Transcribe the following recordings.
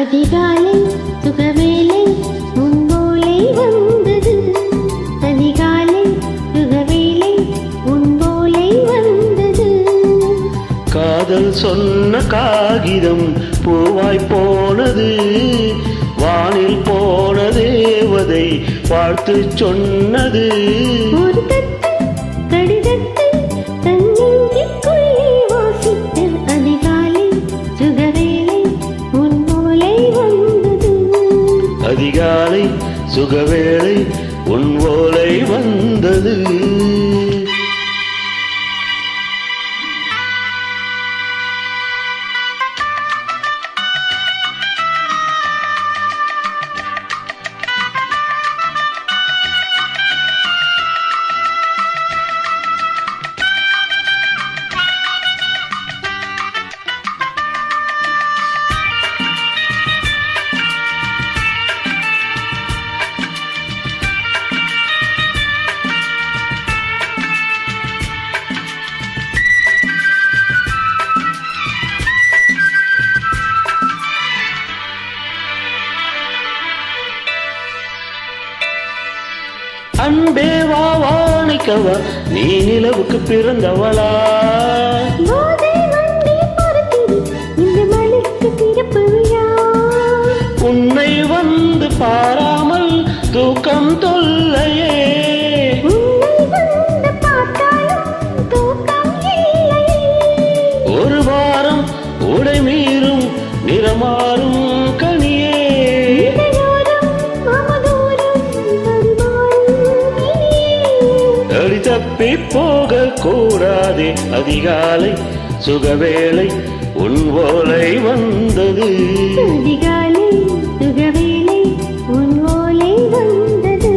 அதிகாலை சுகவேளை உன்போலை வந்தது அதிகாலை சுகவேளை உன்போலை வந்தது காதல் சொன்ன காகிதம் பூவாய் போனது வானில் போன தேவதை வாழ்த்து சொன்னது ஒரு தட்டு கடிதத்தை தன்னெஞ்சுக்குள்ளே வாசித்த அதிகாலை சுகவேளை உன்போலை வந்தது அதிகாலை சுகவேளை உன் ஓலை வந்தது அன்பே வா வாணிக்கவா நீ நிலவுக்கு பிறந்தவளா போதை வண்டி பொறுத்திரு இந்த மலைக்கு திறப்பு விழா உன்னை வந்து பாராமல் தூக்கம் தொல்லையே உன்னை வந்து பார்த்தாலும் தூக்கம் இல்லை ஒரு வாரம் உடை மீறும் நிறமாறும் கனியே இதயோரம் அவதூறம் பரிமாறும் இனியே. அடி தப்பி போக கூடாதே அதிகாலை சுகவேளை உன் ஓலை வந்தது அதிகாலை சுகவேளை உன் ஓலை வந்தது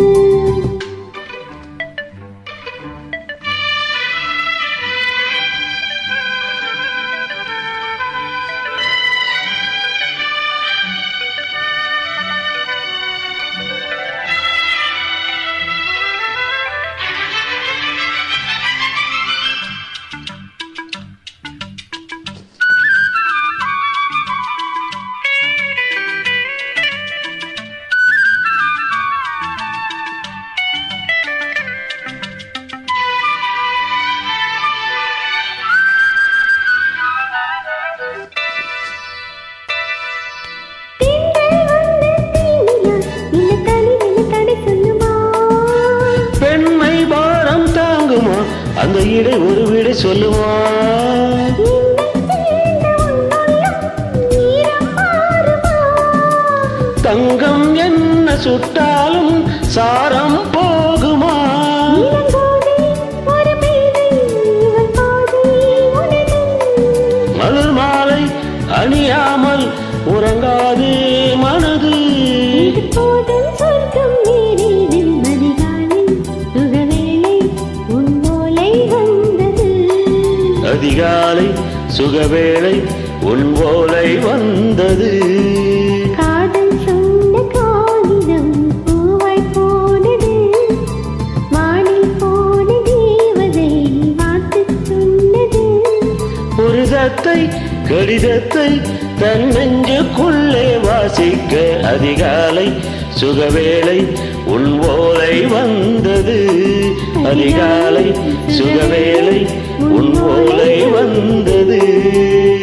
திங்கள் வந்து தீனியா இந்த தனிமையை தடை சொல்லுமா பெண்மை பாரம் தாங்குமா அந்த இடை ஒரு விடை சொல்லுமா தங்கம் என்ன சுட்டாலும் சாரம் போகுமா மலர் மாலை அணியாமல் உறங்காது மனது அதிகாலை சுகவேளை உன் ஓலை வந்தது ஒரு தத்தை கடிதத்தை தன் நெஞ்சுக்குள்ளே வாசிக்க அதிகாலை சுகவேளை உன் ஓலை வந்தது அதிகாலை சுகவேளை உன் ஓலை வந்தது